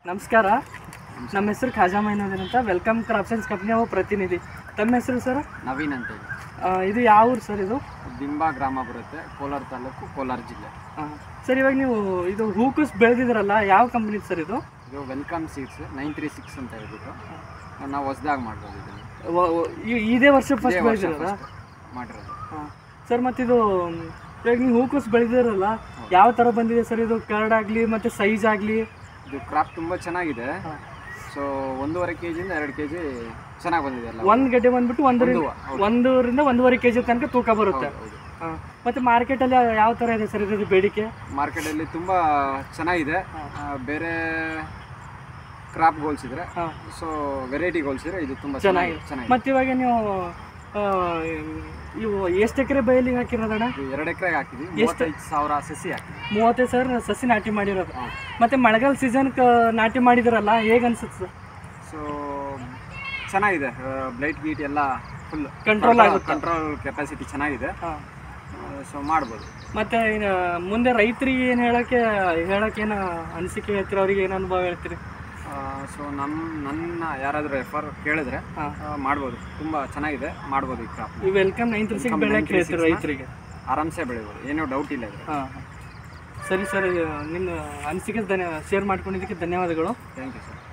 ನಮಸ್ಕಾರ ನಮ್ಮ ಹೆಸರು ಖಾಜಾ ಮೈನೂದಿನ್ ಅಂತ ವೆಲ್ಕಮ್ ಕ್ರಾಪ್ಸನ್ಸ್ ಕಂಪ್ನಿ ಅವ ಪ್ರತಿನಿಧಿ ತಮ್ಮ ಹೆಸರು ಸರ್ ನವೀನ್ ಅಂತ ಹೇಳಿ ಆ, ಇದು ಯಾವ ಊರು ಸರ್ ಇದು ದಿಂಬಾ ಗ್ರಾಮ ಬರುತ್ತೆ ಕೋಲಾರ ತಾಲೂಕು ಕೋಲಾರ ಜಿಲ್ಲೆ ಸರ್ ಇವಾಗ ನೀವು ಇದು ಹೂಕೋಸ್ ಬೆಳೆದಿದ್ರಲ್ಲ ಯಾವ ಕಂಪ್ನಿ ಸರ್ ಇದು ಇದು welcome seeds nine three six ಅಂತ ಹೇಳ್ಬಿಟ್ಟು ನಾವು ಹೊಸ್ದಾಗಿ ಮಾಡ್ಬೋದು ಇದನ್ನು ವ- ವ- ಈ- ಇದೇ ವರ್ಷ ಫಸ್ಟ್ ಇದೇ ವರ್ಷ ಬೆಳೆದಿರಲ್ಲ first ಮಾಡಿರೋದು ಸರ್ ಮತ್ತಿದು ಮ್, ಇವಾಗ ನೀವು ಹೂಕೋಸ್ ಬೆಳೆದಿರಲ್ಲ ಯಾವ ಥರ ಬಂದಿದೆ ಸರ್ ಇದು ಕರ್ಡ್ ಆಗಲಿ ಮತ್ತು ಸೈಜ್ ಆಗಲಿ ಇದು ಕ್ರಾಪ್ ತುಂಬ ಚೆನ್ನಾಗಿದೆ ಸೊ ಒಂದೂವರೆ ಕೆ ಜಿಯಿಂದ ಎರಡು ಕೆ ಜಿ ಚೆನ್ನಾಗಿ ಬಂದಿದೆ ಎಲ್ಲ ಒಂದು ಗಡ್ಡೆ ಬಂದ್ಬಿಟ್ಟು ಒಂದರಿಂದ ಒಂದು, ಹೌದು. ಒಂದೂರಿಂದ ಒಂದೂವರೆ ಕೆ ಜಿ ತನಕ ತೂಕ ಬರುತ್ತೆ ಹೌದು. ಆ, ಮತ್ತೆ ಮಾರ್ಕೆಟಲ್ಲಿ ಯಾವ ಥರ ಇದೆ ಸರ್ ಇದು ಬೇಡಿಕೆ ಮಾರ್ಕೆಟಲ್ಲಿ ತುಂಬ ಚೆನ್ನಾಗಿದೆ ಆ, ಬೇರೆ ಕ್ರಾಪ್ ಹೋಲಿಸಿದ್ರೆ ಹಾಂ ಸೊ ವೆರೈಟಿ ಹೋಲಿಸಿದ್ರೆ ಇದು ತುಂಬ ಚೆನ್ನಾಗಿದೆ. ಚೆನ್ನಾಗಿದೆ ಚೆನ್ನಾಗಿದೆ ಮತ್ತೆ ಇವಾಗ ನೀವು ಆ, ಇವು ಎಷ್ಟು ಎಕರೆ ಬಯಲಿ ಹಾಕಿರೋದಣ್ಣ ಇದು ಎರಡು ಎಕರೆಗೆ ಹಾಕಿದ್ವಿ ಮೂವತ್ತೈದು ಸಾವಿರ ಸಸಿ ಹಾಕಿದ್ವಿ ಮೂವತ್ತೈದು ಸಾವಿರ ಸಸಿ ನಾಟಿ ಮಾಡಿರೋದು ಹಾಂ. ಮತ್ತೆ ಮಳೆಗಾಲ ಸೀಸನ್ ನಾಟಿ ಮಾಡಿದಿರಲ್ಲ ಹೇಗೆ ಅನ್ಸುತ್ತೆ ಸರ್ ಸೊ ಚೆನ್ನಾಗಿದೆ ಬ್ಲೈಟ್ ಗೀಟ್ ಎಲ್ಲ ಫುಲ್ Control ಆಗುತ್ತೆ. ಕಂಟ್ರೋಲ್ ಕೆಪಾಸಿಟಿ ಚೆನ್ನಾಗಿದೆ ಹಾಂ ಸೊ ಮಾಡ್ಬೋದು ಮತ್ತೆ ಇನ್ನು ಮುಂದೆ ರೈತರಿಗೆ ಏನು ಹೇಳಕ್ಕೆ ಹೇಳಕ್ಕೆ ಏನು ಅನಿಸಿಕೆ ಹೇಳ್ತೀರಿ ಅವ್ರಿಗೆ ಏನು ಅನುಭವ ಹೇಳ್ತೀರಿ ಸೊ ನಮ್ಮ ನನ್ನ ಯಾರಾದರೂ ರೆಫರ್ ಕೇಳಿದ್ರೆ ಹಾಂ ಆ, ಮಾಡ್ಬೋದು ತುಂಬ ಚೆನ್ನಾಗಿದೆ ಮಾಡ್ಬೋದು ಈ ಕ್ರಾಪ್ ಈ welcome nine three six Welcome ಬೆಳೆಯಕ್ಕೆ 936 ಹೇಳ್ತೀರಿ ನ? ರೈತರಿಗೆ ಆರಾಮ್ಸೆ ಬೆಳಿಬೋದು ಏನೂ ಡೌಟ್ ಇಲ್ಲ ಇದೆ ಹಾಂ ಸರಿ ಸರ್ ನಿಮ್ಮ ಅನಿಸಿಕೆ ಧನ್ಯ ಶೇರ್ ಮಾಡ್ಕೊಂಡಿದ್ದಕ್ಕೆ ಧನ್ಯವಾದಗಳು ಥ್ಯಾಂಕ್ ಯು ಸರ್